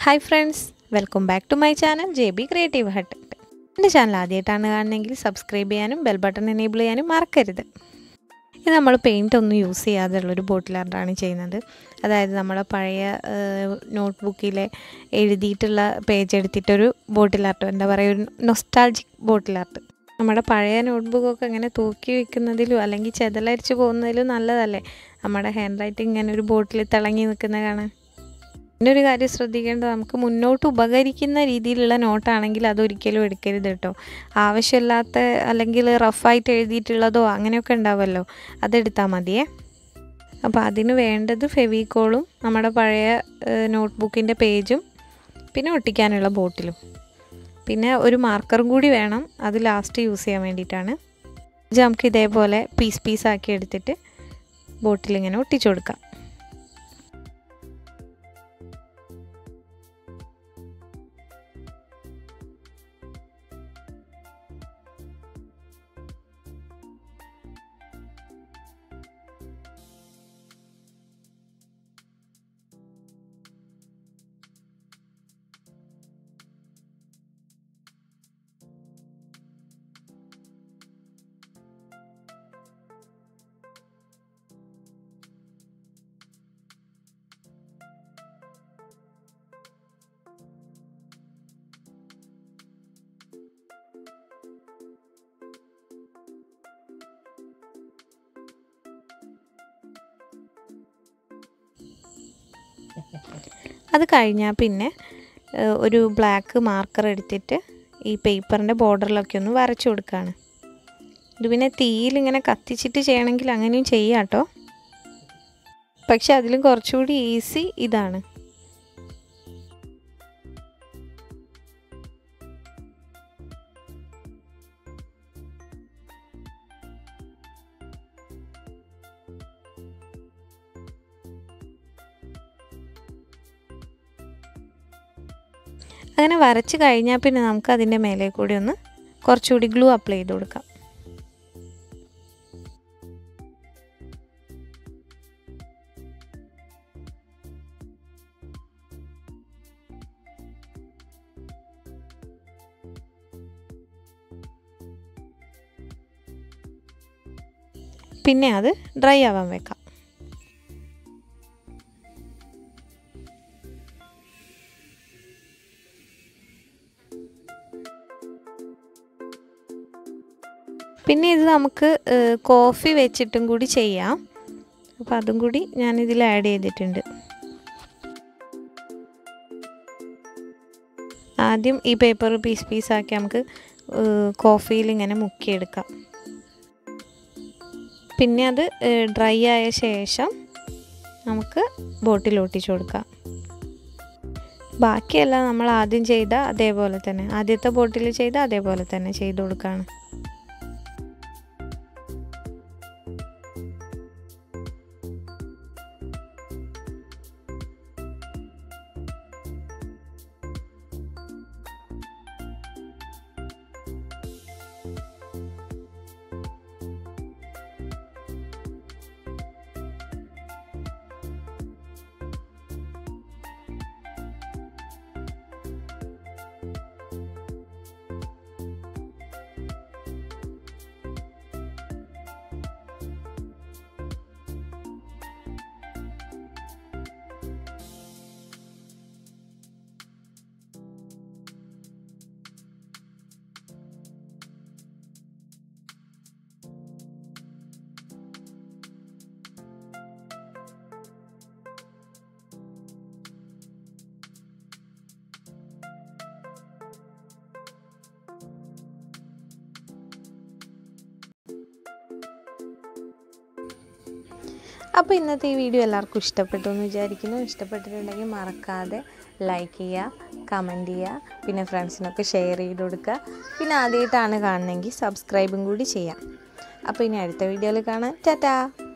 hi friends welcome back to my channel J B creative hut എൻ്റെ channel ആദ്യമായിട്ടാണ് കാണുന്നതെങ്കിൽ subscribe ചെയ്യാനും bell button enable ചെയ്യാനും മറക്കരുത് ഇത് നമ്മൾ പെയിൻ്റ് ഒന്നും യൂസ് ചെയ്യാതെയുള്ളൊരു ബോട്ടിൽ ആർട്ടാണ് ചെയ്യുന്നത് അതായത് നമ്മുടെ പഴയ നോട്ട് ബുക്കിലെ എഴുതിയിട്ടുള്ള പേജ് എടുത്തിട്ടൊരു ബോട്ടിൽ ആർട്ട് എന്താ പറയുക ഒരു നൊസ്റ്റാൾജിക് ബോട്ടിൽ ആർട്ട് നമ്മുടെ പഴയ നോട്ട്ബുക്കൊക്കെ ഇങ്ങനെ തൂക്കി വെക്കുന്നതിലും അല്ലെങ്കിൽ ചെതലരിച്ച് പോകുന്നതിലും നല്ലതല്ലേ നമ്മുടെ ഹാൻഡ് റൈറ്റിംഗ് ഇങ്ങനെ ഒരു ബോട്ടിൽ തിളങ്ങി നിൽക്കുന്ന കാണാൻ പിന്നെ ഒരു കാര്യം ശ്രദ്ധിക്കേണ്ടത് നമുക്ക് മുന്നോട്ട് ഉപകരിക്കുന്ന രീതിയിലുള്ള നോട്ടാണെങ്കിൽ അതൊരിക്കലും എടുക്കരുത് കേട്ടോ ആവശ്യമില്ലാത്ത അല്ലെങ്കിൽ റഫായിട്ട് എഴുതിയിട്ടുള്ളതോ അങ്ങനെയൊക്കെ ഉണ്ടാവുമല്ലോ അതെടുത്താൽ മതിയേ അപ്പോൾ അതിന് വേണ്ടത് ഫെവിക്കോളും നമ്മുടെ പഴയ നോട്ട്ബുക്കിൻ്റെ പേജും പിന്നെ ഒട്ടിക്കാനുള്ള ബോട്ടിലും പിന്നെ ഒരു മാർക്കറും കൂടി വേണം അത് ലാസ്റ്റ് യൂസ് ചെയ്യാൻ വേണ്ടിയിട്ടാണ് ഇത് നമുക്ക് ഇതേപോലെ പീസ് പീസാക്കി എടുത്തിട്ട് ബോട്ടിലിങ്ങനെ ഒട്ടിച്ചു കൊടുക്കാം അത് കഴിഞ്ഞാൽ പിന്നെ ഒരു ബ്ലാക്ക് മാർക്കർ എടുത്തിട്ട് ഈ പേപ്പറിൻ്റെ ബോർഡറിലൊക്കെ ഒന്ന് വരച്ചു കൊടുക്കുകയാണ് ഇത് പിന്നെ തീയിലിങ്ങനെ കത്തിച്ചിട്ട് ചെയ്യണമെങ്കിൽ അങ്ങനെയും ചെയ്യാം കേട്ടോ പക്ഷെ അതിലും കുറച്ചുകൂടി ഈസി ഇതാണ് അങ്ങനെ വരച്ച് കഴിഞ്ഞാൽ പിന്നെ നമുക്ക് അതിൻ്റെ മേലെ കൂടി ഒന്ന് കുറച്ചുകൂടി ഗ്ലൂ അപ്ലൈ ചെയ്ത് കൊടുക്കാം പിന്നെ അത് ഡ്രൈ ആവാൻ വെക്കാം പിന്നെ ഇത് നമുക്ക് കോഫി വെച്ചിട്ടും കൂടി ചെയ്യാം അപ്പോൾ അതും കൂടി ഞാനിതിൽ ആഡ് ചെയ്തിട്ടുണ്ട് ആദ്യം ഈ പേപ്പർ പീസ് പീസാക്കി നമുക്ക് കോഫിയിൽ ഇങ്ങനെ മുക്കിയെടുക്കാം പിന്നെ അത് ഡ്രൈ ആയ ശേഷം നമുക്ക് ബോട്ടിൽ ഒട്ടിച്ചു കൊടുക്കാം ബാക്കിയെല്ലാം നമ്മൾ ആദ്യം ചെയ്ത അതേപോലെ തന്നെ ആദ്യത്തെ ബോട്ടിൽ ചെയ്ത അതേപോലെ തന്നെ ചെയ്ത് കൊടുക്കുകയാണ് അപ്പോൾ ഇന്നത്തെ ഈ വീഡിയോ എല്ലാവർക്കും ഇഷ്ടപ്പെട്ടു എന്ന് വിചാരിക്കുന്നു ഇഷ്ടപ്പെട്ടിട്ടുണ്ടെങ്കിൽ മറക്കാതെ ലൈക്ക് ചെയ്യുക കമൻറ്റ് ചെയ്യുക പിന്നെ ഫ്രണ്ട്സിനൊക്കെ ഷെയർ ചെയ്ത് കൊടുക്കുക പിന്നെ ആദ്യമായിട്ടാണ് കാണുന്നതെങ്കിൽ സബ്സ്ക്രൈബും കൂടി ചെയ്യാം അപ്പോൾ ഇനി അടുത്ത വീഡിയോയിൽ കാണാം ടാറ്റാ